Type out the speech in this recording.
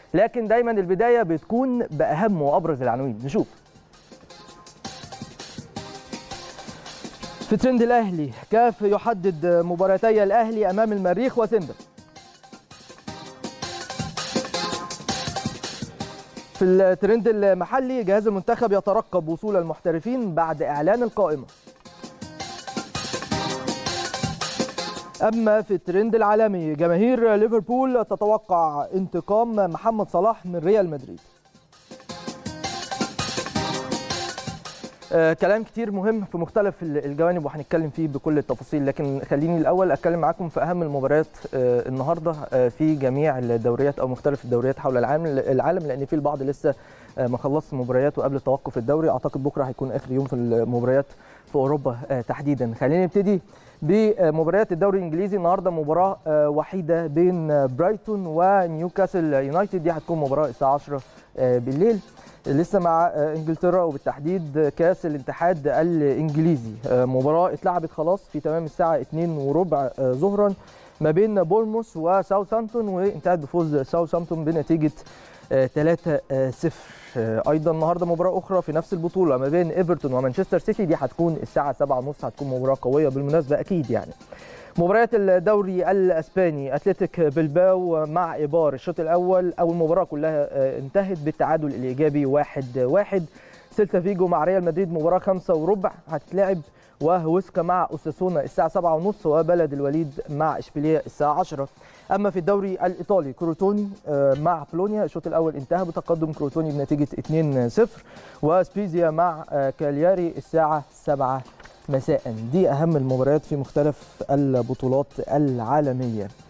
لكن دايما البدايه بتكون باهم وابرز العناوين نشوف في ترند الاهلي كاف يحدد مباراتي الاهلي امام المريخ وسيمبا في الترند المحلي جهاز المنتخب يترقب وصول المحترفين بعد اعلان القائمه اما في الترند العالمي جماهير ليفربول تتوقع انتقام محمد صلاح من ريال مدريد آه كلام كتير مهم في مختلف الجوانب وهنتكلم فيه بكل التفاصيل لكن خليني الاول اتكلم معاكم في اهم المباريات آه النهارده آه في جميع الدوريات او مختلف الدوريات حول العالم العالم لان في البعض لسه آه ما خلص مبارياته قبل توقف الدوري اعتقد بكره هيكون اخر يوم في المباريات في اوروبا آه تحديدا خلينا نبتدي بمباريات الدوري الانجليزي النهارده مباراه آه وحيده بين برايتون ونيوكاسل يونايتد دي هتكون مباراه الساعه 10 آه بالليل لسه مع انجلترا وبالتحديد كاس الاتحاد الانجليزي مباراه اتلعبت خلاص في تمام الساعه 2 وربع ظهرا ما بين بورموس وساوثهامبتون وانتهت بفوز ساوثهامبتون بنتيجه 3 0 ايضا النهارده مباراه اخرى في نفس البطوله ما بين ايفرتون ومانشستر سيتي دي هتكون الساعه 7:30 هتكون مباراه قويه بالمناسبه اكيد يعني مباريات الدوري الاسباني اتلتيك بلباو مع ايبار الشوط الاول او المباراه كلها انتهت بالتعادل الايجابي 1-1 واحد واحد. سيلتا فيجو مع ريال مدريد مباراه خمسة وربع هتتلعب وهوسكا مع اوساسونا الساعه 7:30 وبلد الوليد مع اشبيليه الساعه 10 اما في الدوري الايطالي كروتوني مع بولونيا الشوط الاول انتهى بتقدم كروتوني بنتيجه 2-0 وسبيزيا مع كالياري الساعه 7 مساء دي اهم المباريات في مختلف البطولات العالميه